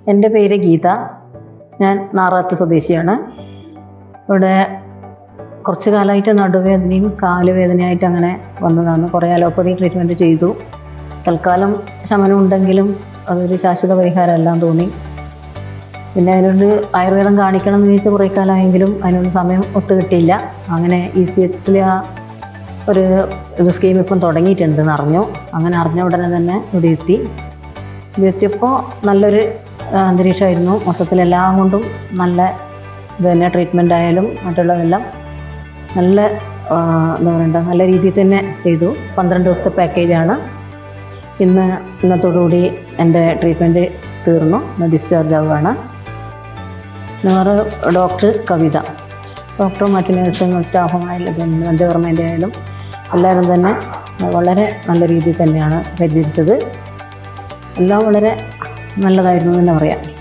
എൻ്റെ പേര് ഗീത ഞാൻ നാറാത്ത് സ്വദേശിയാണ് ഇവിടെ കുറച്ച് കാലമായിട്ട് നടുവേദനയും കാലുവേദനയായിട്ട് അങ്ങനെ വന്നതാണ് കുറേ അലോപ്പതി ട്രീറ്റ്മെൻറ്റ് ചെയ്തു തൽക്കാലം ശമനം ഉണ്ടെങ്കിലും അതൊരു ശാശ്വത പരിഹാരമെല്ലാം തോന്നി പിന്നെ അതിനോട് ആയുർവേദം കാണിക്കണം എന്ന് ചോദിച്ചാൽ കുറേ കാലമായെങ്കിലും അതിനൊന്നും സമയം ഒത്തു കിട്ടിയില്ല അങ്ങനെ ഇ സി എച്ച് എസിൽ ആ ഒരു ഒരു സ്കീം ഇപ്പം തുടങ്ങിയിട്ടുണ്ടെന്ന് അറിഞ്ഞു അങ്ങനെ അറിഞ്ഞ ഉടനെ തന്നെ ഇവിടെ എത്തി ഇവിടെ എത്തിയപ്പോൾ നല്ലൊരു ആ, അന്തരീക്ഷമായിരുന്നു മൊത്തത്തിൽ എല്ലാം കൊണ്ടും നല്ല പിന്നെ ട്രീറ്റ്മെൻ്റ് ആയാലും മറ്റുള്ളതെല്ലാം നല്ല ആ, എന്താ പറയണ്ട നല്ല രീതിയിൽ തന്നെ ചെയ്തു പന്ത്രണ്ട് ദിവസത്തെ പാക്കേജാണ് ഇന്ന് ഇന്നത്തോടുകൂടി എൻ്റെ ട്രീറ്റ്മെൻറ്റ് തീർന്നു ഇന്ന് ഡിസ്ചാർജ് ആവുകയാണ് വേറെ ഡോക്ടർ കവിത ഡോക്ടറും മറ്റു നഴ്സും സ്റ്റാഫുമായാലും പിന്നെ പഞ്ചകർമ്മേൻ്റെ ആയാലും എല്ലാവരും തന്നെ വളരെ നല്ല രീതിയിൽ തന്നെയാണ് പരിചരിച്ചത് എല്ലാം വളരെ നല്ലതായിരുന്നു എന്ന് തന്നെ പറയാം